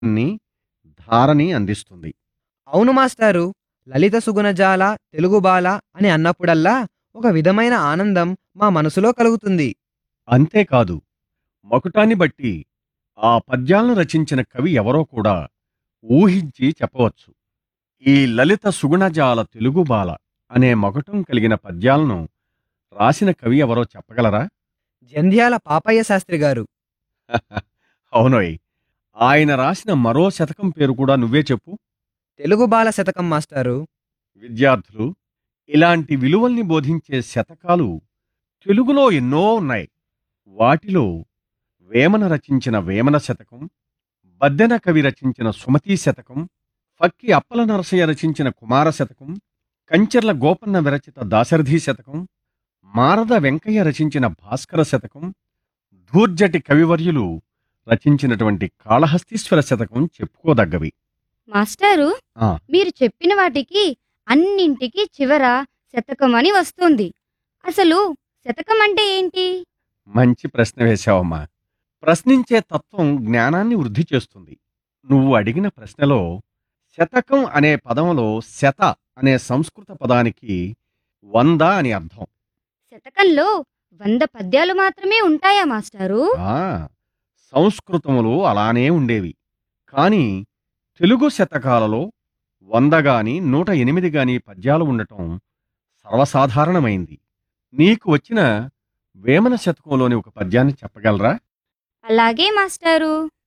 ని ధారని అందిస్తుంది అవును మాస్టారు లలిత సుగుణజాల తెలుగు బాల అని అన్నప్పుడల్లా ఒక విధమైన ఆనందం మా మనసులో కలుగుతుంది అంతేకాదు మకుటాన్ని బట్టి ఆ పద్యాలను రచించిన కవి ఎవరో కూడా ఊహించి చెప్పవచ్చు ఈ లలిత సుగుణజాల తెలుగు బాల అనే మకుటం కలిగిన పద్యాలను రాసిన కవి ఎవరో చెప్పగలరా జంధ్యాల పాపయ్య శాస్త్రి గారు అవునోయ్ ఆయన రాసిన మరో శతకం పేరు కూడా నువ్వే చెప్పు తెలుగు బాల శతకం మాస్టారు విద్యార్థులు ఇలాంటి విలువల్ని బోధించే శతకాలు తెలుగులో ఎన్నో ఉన్నాయి వాటిలో వేమన రచించిన వేమన శతకం బద్దెన కవి రచించిన సుమతీ శతకం ఫక్కి అప్పల నరసయ్య రచించిన కుమార శతకం కంచెర్ల గోపన్న విరచిత దాశరథి శతకం మారద వెంకయ్య రచించిన భాస్కర శతకం ధూర్జటి కవివర్యులు రచించినటువంటి కాళహస్తీశ్వర శతకం చెప్పుకోదగ్గవి మాస్టారు ఆ. మీరు చెప్పిన వాటికి అన్నింటికి చివర శతకం అని వస్తుంది అసలు శతకం అంటే ఏంటి మంచి ప్రశ్న వేశావమ్మా ప్రశ్నించే తత్వం జ్ఞానాన్ని వృద్ధి చేస్తుంది నువ్వు అడిగిన ప్రశ్నలో శతకం అనే పదంలో శత అనే సంస్కృత పదానికి వంద అని అర్థం శతకంలో వంద పద్యాలు మాత్రమే ఉంటాయా మాస్టారు ఆ సంస్కృతములు అలానే ఉండేవి కాని తెలుగు శతకాలలో వంద గాని నూట ఎనిమిది గాని పద్యాలు ఉండటం సర్వసాధారణమైంది నీకు వచ్చిన వేమన శతకంలోని ఒక పద్యాన్ని చెప్పగలరా అలాగే మాస్టారు